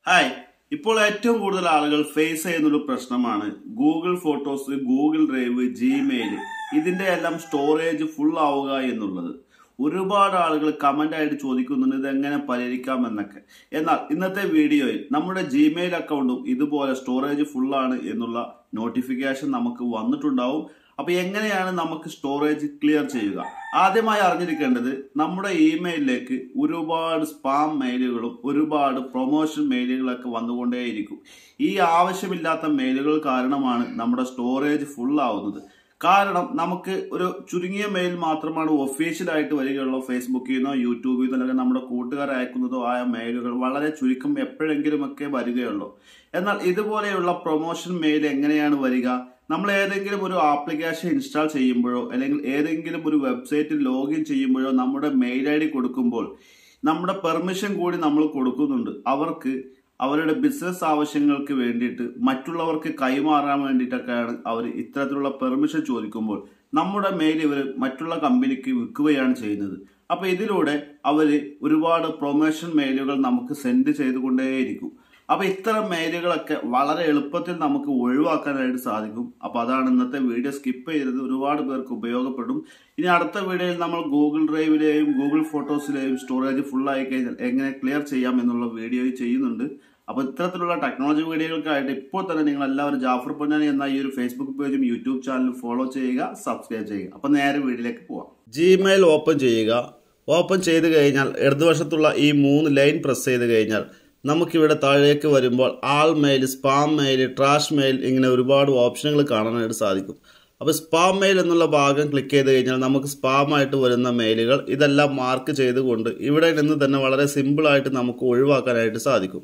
hi ഇപ്പോൾ ഏറ്റവും കൂടുതൽ ആളുകൾ ഫേസ് ചെയ്യുന്ന ഒരു പ്രശ്നമാണ് Google photos Google drive Gmail ഇതിന്റെ എല്ലാം സ്റ്റോറേജ് ഫുൾ ആവുക എന്നുള്ളത് ഒരുപാട് ആളുകൾ കമന്റ് ആയിട്ട് ചോദിക്കുന്നുണ്ട് ഇത് എങ്ങനെ പരിഹരിക്കാം എന്നൊക്കെ എന്നാൽ ഇന്നത്തെ വീഡിയോയിൽ നമ്മുടെ ജിമെയിൽ അക്കൗണ്ടും ഇതുപോലെ സ്റ്റോറേജ് ഫുൾ ആണ് എന്നുള്ള നോട്ടിഫിക്കേഷൻ നമുക്ക് വന്നിട്ടുണ്ടാവും അപ്പൊ എങ്ങനെയാണ് നമുക്ക് സ്റ്റോറേജ് ക്ലിയർ ചെയ്യുക ആദ്യമായി അറിഞ്ഞിരിക്കേണ്ടത് നമ്മുടെ ഇമെയിലിലേക്ക് ഒരുപാട് സ്പാം മെയിലുകളും ഒരുപാട് പ്രൊമോഷൻ മെയിലുകളൊക്കെ വന്നുകൊണ്ടേയിരിക്കും ഈ ആവശ്യമില്ലാത്ത മെയിലുകൾ കാരണമാണ് നമ്മുടെ സ്റ്റോറേജ് ഫുൾ ആവുന്നത് കാരണം നമുക്ക് ഒരു ചുരുങ്ങിയ മെയിൽ മാത്രമാണ് ഒഫീഷ്യലായിട്ട് വരികയുള്ളൂ ഫേസ്ബുക്കിൽ നിന്നോ യൂട്യൂബിൽ നിന്നോ അല്ലെങ്കിൽ നമ്മുടെ കൂട്ടുകാർ അയക്കുന്നതോ ആയ മെയിലുകൾ വളരെ ചുരുക്കം എപ്പോഴെങ്കിലുമൊക്കെ വരികയുള്ളൂ എന്നാൽ ഇതുപോലെയുള്ള പ്രൊമോഷൻ മെയിൽ എങ്ങനെയാണ് വരിക നമ്മൾ ഏതെങ്കിലും ഒരു ആപ്ലിക്കേഷൻ ഇൻസ്റ്റാൾ ചെയ്യുമ്പോഴോ അല്ലെങ്കിൽ ഏതെങ്കിലും ഒരു വെബ്സൈറ്റിൽ ലോഗിൻ ചെയ്യുമ്പോഴോ നമ്മുടെ മെയിൽ ഐ ഡി കൊടുക്കുമ്പോൾ നമ്മുടെ പെർമിഷൻ കൂടി നമ്മൾ കൊടുക്കുന്നുണ്ട് അവർക്ക് അവരുടെ ബിസിനസ് ആവശ്യങ്ങൾക്ക് വേണ്ടിയിട്ട് മറ്റുള്ളവർക്ക് കൈമാറാൻ വേണ്ടിയിട്ടൊക്കെയാണ് അവർ ഇത്തരത്തിലുള്ള പെർമിഷൻ ചോദിക്കുമ്പോൾ നമ്മുടെ മെയിൽ ഇവർ മറ്റുള്ള കമ്പനിക്ക് വിൽക്കുകയാണ് ചെയ്യുന്നത് അപ്പൊ ഇതിലൂടെ അവർ ഒരുപാട് പ്രൊമോഷൻ മെയിലുകൾ നമുക്ക് സെൻഡ് ചെയ്തുകൊണ്ടേയിരിക്കും അപ്പൊ ഇത്തരം മെയിലുകളൊക്കെ വളരെ എളുപ്പത്തിൽ നമുക്ക് ഒഴിവാക്കാനായിട്ട് സാധിക്കും അപ്പൊ അതാണ് ഇന്നത്തെ വീഡിയോ സ്കിപ്പ് ചെയ്തത് ഒരുപാട് പേർക്ക് ഉപയോഗപ്പെടും ഇനി അടുത്ത വീഡിയോയിൽ നമ്മൾ ഗൂഗിൾ ഡ്രൈവിലെയും ഗൂഗിൾ ഫോട്ടോസിലെയും സ്റ്റോറേജ് ഫുൾ ആയി കഴിഞ്ഞാൽ എങ്ങനെ ക്ലിയർ ചെയ്യാം എന്നുള്ള വീഡിയോ ചെയ്യുന്നുണ്ട് അപ്പൊ ഇത്തരത്തിലുള്ള ടെക്നോളജി വീഡിയോകൾക്കായിട്ട് ഇപ്പോൾ തന്നെ നിങ്ങൾ എല്ലാവരും ജാഫർ പൊന്നാനി എന്ന ഈ ഒരു ഫേസ്ബുക്ക് പേജും യൂട്യൂബ് ചാനലും ഫോളോ ചെയ്യുക സബ്സ്ക്രൈബ് ചെയ്യുക അപ്പൊ നേരെ വീഡിയോയിലേക്ക് പോവാം ജിമെയിൽ ഓപ്പൺ ചെയ്യുക ഓപ്പൺ ചെയ്ത് കഴിഞ്ഞാൽ ഇടതുവശത്തുള്ള ഈ മൂന്ന് ലൈൻ പ്രസ് ചെയ്ത് കഴിഞ്ഞാൽ നമുക്കിവിടെ താഴേക്ക് വരുമ്പോൾ all mail spam mail trash mail ഇങ്ങനെ ഒരുപാട് ഓപ്ഷനുകൾ കാണാനായിട്ട് സാധിക്കും അപ്പോൾ സ്പാം മെയിൽ എന്നുള്ള ഭാഗം ക്ലിക്ക് ചെയ്ത് കഴിഞ്ഞാൽ നമുക്ക് സ്പാം ആയിട്ട് വരുന്ന മെയിലുകൾ ഇതെല്ലാം മാർക്ക് ചെയ്തുകൊണ്ട് ഇവിടെ നിന്ന് തന്നെ വളരെ സിമ്പിളായിട്ട് നമുക്ക് ഒഴിവാക്കാനായിട്ട് സാധിക്കും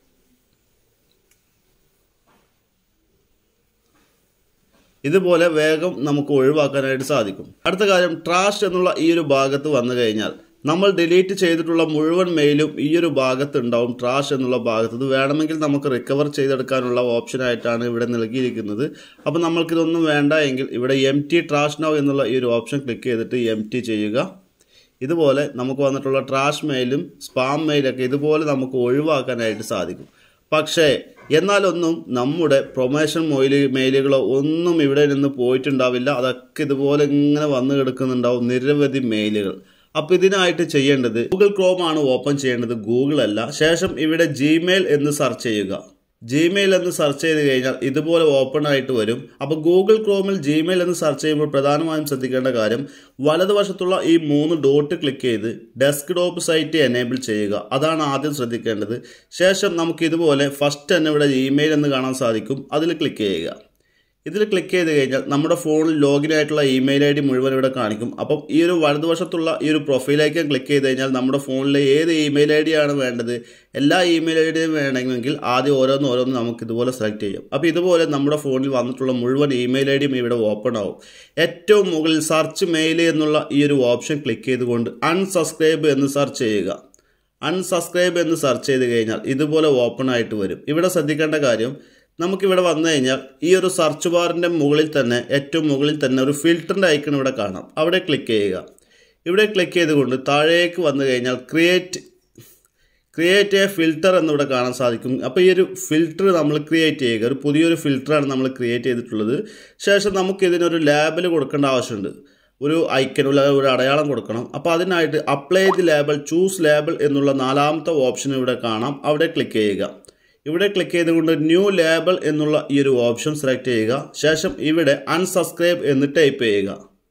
ഇതുപോലെ വേഗം നമുക്ക് ഒഴിവാക്കാനായിട്ട് സാധിക്കും അടുത്ത കാര്യം ട്രാഷ് എന്നുള്ള ഈ ഒരു ഭാഗത്ത് വന്നു കഴിഞ്ഞാൽ നമ്മൾ ഡിലീറ്റ് ചെയ്തിട്ടുള്ള മുഴുവൻ മെയിലും ഈ ഒരു ഭാഗത്ത് ഉണ്ടാവും ട്രാഷ് എന്നുള്ള ഭാഗത്ത് ഇത് വേണമെങ്കിൽ നമുക്ക് റിക്കവർ ചെയ്തെടുക്കാനുള്ള ഓപ്ഷനായിട്ടാണ് ഇവിടെ നൽകിയിരിക്കുന്നത് അപ്പോൾ നമ്മൾക്കിതൊന്നും വേണ്ട എങ്കിൽ ഇവിടെ എം ടി ട്രാഷ് നൗ എന്നുള്ള ഈ ഒരു ഓപ്ഷൻ ക്ലിക്ക് ചെയ്തിട്ട് എം ടി ചെയ്യുക ഇതുപോലെ നമുക്ക് വന്നിട്ടുള്ള ട്രാഷ് മെയിലും സ്പാം മെയിലൊക്കെ ഇതുപോലെ നമുക്ക് ഒഴിവാക്കാനായിട്ട് സാധിക്കും പക്ഷേ എന്നാലൊന്നും നമ്മുടെ പ്രൊമോഷൻ മൊയില് മെയിലുകളോ ഒന്നും ഇവിടെ നിന്ന് പോയിട്ടുണ്ടാവില്ല അതൊക്കെ ഇതുപോലെ ഇങ്ങനെ വന്നു കിടക്കുന്നുണ്ടാവും നിരവധി മെയിലുകൾ അപ്പോൾ ഇതിനായിട്ട് ചെയ്യേണ്ടത് ഗൂഗിൾ ക്രോം ആണ് ഓപ്പൺ ചെയ്യേണ്ടത് ഗൂഗിൾ അല്ല ശേഷം ഇവിടെ ജിമെയിൽ എന്ന് സെർച്ച് ചെയ്യുക ജിമെയിൽ എന്ന് സെർച്ച് ചെയ്ത് കഴിഞ്ഞാൽ ഇതുപോലെ ഓപ്പൺ ആയിട്ട് വരും അപ്പോൾ ഗൂഗിൾ ക്രോമിൽ ജിമെയിൽ എന്ന് സെർച്ച് ചെയ്യുമ്പോൾ പ്രധാനമായും ശ്രദ്ധിക്കേണ്ട കാര്യം വലതുവശത്തുള്ള ഈ മൂന്ന് ഡോട്ട് ക്ലിക്ക് ചെയ്ത് ഡെസ്ക് ടോപ്പ് സൈറ്റ് എനേബിൾ ചെയ്യുക അതാണ് ആദ്യം ശ്രദ്ധിക്കേണ്ടത് ശേഷം നമുക്ക് ഇതുപോലെ ഫസ്റ്റ് തന്നെ ഇവിടെ ഇമെയിൽ എന്ന് കാണാൻ സാധിക്കും അതിൽ ക്ലിക്ക് ചെയ്യുക ഇതിൽ ക്ലിക്ക് ചെയ്ത് കഴിഞ്ഞാൽ നമ്മുടെ ഫോണിൽ ലോഗിൻ ആയിട്ടുള്ള ഇമെയിൽ ഐ ഡി മുഴുവൻ ഇവിടെ കാണിക്കും അപ്പം ഈ ഒരു വലതുവശത്തുള്ള ഈ ഒരു പ്രൊഫൈലേക്ക് ക്ലിക്ക് ചെയ്ത് കഴിഞ്ഞാൽ നമ്മുടെ ഫോണിലെ ഏത് ഇമെയിൽ ഐ ഡി ആണ് വേണ്ടത് എല്ലാ ഇമെയിൽ ഐ ഡിയും വേണമെങ്കിൽ ആദ്യം ഓരോന്ന് ഓരോന്ന് നമുക്ക് ഇതുപോലെ സെലക്ട് ചെയ്യാം അപ്പോൾ ഇതുപോലെ നമ്മുടെ ഫോണിൽ വന്നിട്ടുള്ള മുഴുവൻ ഇമെയിൽ ഐ ഡിയും ഇവിടെ ഓപ്പൺ ആവും ഏറ്റവും മുകളിൽ സെർച്ച് മെയിൽ എന്നുള്ള ഈ ഒരു ഓപ്ഷൻ ക്ലിക്ക് ചെയ്തുകൊണ്ട് അൺസബ്സ്ക്രൈബ് എന്ന് സെർച്ച് ചെയ്യുക അൺസബ്സ്ക്രൈബ് എന്ന് സെർച്ച് ചെയ്ത് കഴിഞ്ഞാൽ ഇതുപോലെ ഓപ്പൺ ആയിട്ട് വരും ഇവിടെ ശ്രദ്ധിക്കേണ്ട കാര്യം നമുക്കിവിടെ വന്നു കഴിഞ്ഞാൽ ഈ ഒരു സെർച്ച് ബാറിൻ്റെ മുകളിൽ തന്നെ ഏറ്റവും മുകളിൽ തന്നെ ഒരു ഫിൽറ്ററിൻ്റെ ഐക്കൺ ഇവിടെ കാണാം അവിടെ ക്ലിക്ക് ചെയ്യുക ഇവിടെ ക്ലിക്ക് ചെയ്തുകൊണ്ട് താഴേക്ക് വന്നു കഴിഞ്ഞാൽ ക്രിയേറ്റ് ക്രിയേറ്റ് എ ഫിൽറ്റർ എന്നിവിടെ കാണാൻ സാധിക്കും അപ്പോൾ ഈ ഒരു ഫിൽറ്റർ നമ്മൾ ക്രിയേറ്റ് ചെയ്യുക ഒരു പുതിയൊരു ഫിൽറ്ററാണ് നമ്മൾ ക്രിയേറ്റ് ചെയ്തിട്ടുള്ളത് ശേഷം നമുക്ക് ഇതിനൊരു ലേബൽ കൊടുക്കേണ്ട ആവശ്യമുണ്ട് ഒരു ഐക്കൻ ഒരു അടയാളം കൊടുക്കണം അപ്പോൾ അതിനായിട്ട് apply the label choose label എന്നുള്ള നാലാമത്തെ ഓപ്ഷൻ ഇവിടെ കാണാം അവിടെ ക്ലിക്ക് ചെയ്യുക ഇവിടെ ക്ലിക്ക് ചെയ്തുകൊണ്ട് ന്യൂ ലേബൽ എന്നുള്ള ഈ ഒരു ഓപ്ഷൻ സെലക്ട് ചെയ്യുക ശേഷം ഇവിടെ അൺസബ്സ്ക്രൈബ് എന്ന് ടൈപ്പ് ചെയ്യുക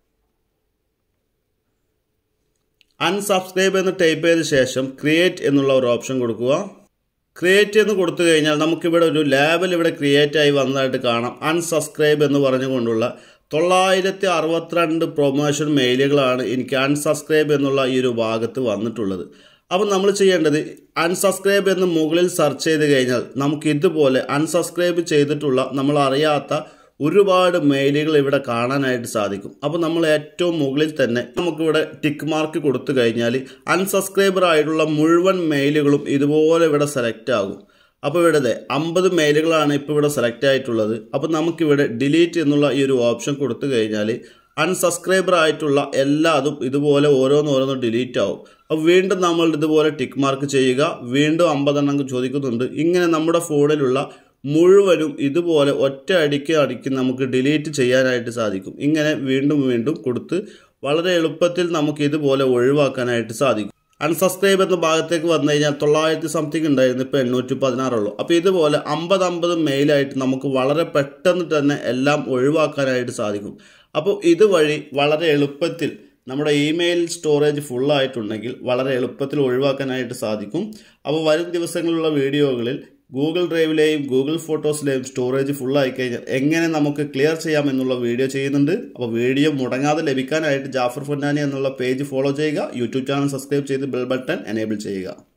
അൺസബ്സ്ക്രൈബ് എന്ന് ടൈപ്പ് ചെയ്ത ശേഷം ക്രിയേറ്റ് എന്നുള്ള ഒരു ഓപ്ഷൻ കൊടുക്കുക ക്രിയേറ്റ് എന്ന് കൊടുത്തു കഴിഞ്ഞാൽ നമുക്കിവിടെ ഒരു ലേബൽ ഇവിടെ ക്രിയേറ്റ് ആയി വന്നതായിട്ട് കാണാം അൺസബ്സ്ക്രൈബ് എന്ന് പറഞ്ഞുകൊണ്ടുള്ള തൊള്ളായിരത്തി അറുപത്തിരണ്ട് പ്രൊമോഷൻ മെയിലുകളാണ് എനിക്ക് അൺസബ്സ്ക്രൈബ് എന്നുള്ള ഈ ഒരു ഭാഗത്ത് വന്നിട്ടുള്ളത് അപ്പം നമ്മൾ ചെയ്യേണ്ടത് അൺസബ്സ്ക്രൈബ് എന്ന് മുകളിൽ സെർച്ച് ചെയ്ത് കഴിഞ്ഞാൽ നമുക്ക് ഇതുപോലെ അൺസബ്സ്ക്രൈബ് ചെയ്തിട്ടുള്ള നമ്മൾ അറിയാത്ത ഒരുപാട് മെയിലുകൾ ഇവിടെ കാണാനായിട്ട് സാധിക്കും അപ്പോൾ നമ്മൾ ഏറ്റവും മുകളിൽ തന്നെ നമുക്കിവിടെ ടിക്ക് മാർക്ക് കൊടുത്തു കഴിഞ്ഞാൽ അൺസബ്സ്ക്രൈബർ ആയിട്ടുള്ള മുഴുവൻ മെയിലുകളും ഇതുപോലെ ഇവിടെ സെലക്ട് ആകും അപ്പോൾ ഇവിടെ അമ്പത് മെയിലുകളാണ് ഇപ്പോൾ ഇവിടെ സെലക്ട് ആയിട്ടുള്ളത് അപ്പോൾ നമുക്കിവിടെ ഡിലീറ്റ് എന്നുള്ള ഈ ഒരു ഓപ്ഷൻ കൊടുത്തു കഴിഞ്ഞാൽ അൺസബ്സ്ക്രൈബർ ആയിട്ടുള്ള എല്ലാതും ഇതുപോലെ ഓരോന്നോരോന്ന് ഡിലീറ്റ് ആവും അപ്പോൾ വീണ്ടും നമ്മൾ ഇതുപോലെ ടിക്ക് മാർക്ക് ചെയ്യുക വീണ്ടും അമ്പതെണ്ണം ചോദിക്കുന്നുണ്ട് ഇങ്ങനെ നമ്മുടെ ഫോണിലുള്ള മുഴുവനും ഇതുപോലെ ഒറ്റ അടിക്ക് അടിക്ക് നമുക്ക് ഡിലീറ്റ് ചെയ്യാനായിട്ട് സാധിക്കും ഇങ്ങനെ വീണ്ടും വീണ്ടും കൊടുത്ത് വളരെ എളുപ്പത്തിൽ നമുക്ക് ഇതുപോലെ ഒഴിവാക്കാനായിട്ട് സാധിക്കും അൺസബ്സ്ക്രൈബ് എന്ന ഭാഗത്തേക്ക് വന്നു കഴിഞ്ഞാൽ തൊള്ളായിരത്തി സംതിങ് ഉണ്ടായിരുന്നു ഇപ്പോൾ എണ്ണൂറ്റി പതിനാറുള്ളൂ അപ്പോൾ ഇതുപോലെ അമ്പത് അമ്പത് മെയിലായിട്ട് നമുക്ക് വളരെ പെട്ടെന്ന് തന്നെ എല്ലാം ഒഴിവാക്കാനായിട്ട് സാധിക്കും അപ്പോൾ ഇതുവഴി വളരെ എളുപ്പത്തിൽ നമ്മുടെ ഇമെയിൽ സ്റ്റോറേജ് ഫുള്ളായിട്ടുണ്ടെങ്കിൽ വളരെ എളുപ്പത്തിൽ ഒഴിവാക്കാനായിട്ട് സാധിക്കും അപ്പോൾ വരും ദിവസങ്ങളിലുള്ള വീഡിയോകളിൽ ഗൂഗിൾ ഡ്രൈവിലെയും ഗൂഗിൾ ഫോട്ടോസിലെയും സ്റ്റോറേജ് ഫുള്ളായി കഴിഞ്ഞാൽ എങ്ങനെ നമുക്ക് ക്ലിയർ ചെയ്യാം എന്നുള്ള വീഡിയോ ചെയ്യുന്നുണ്ട് അപ്പോൾ വീഡിയോ മുടങ്ങാതെ ലഭിക്കാനായിട്ട് ജാഫർ ഫൊന്നാനി എന്നുള്ള പേജ് ഫോളോ ചെയ്യുക യൂട്യൂബ് ചാനൽ സബ്സ്ക്രൈബ് ചെയ്ത് ബെൽ ബട്ടൺ എനേബിൾ ചെയ്യുക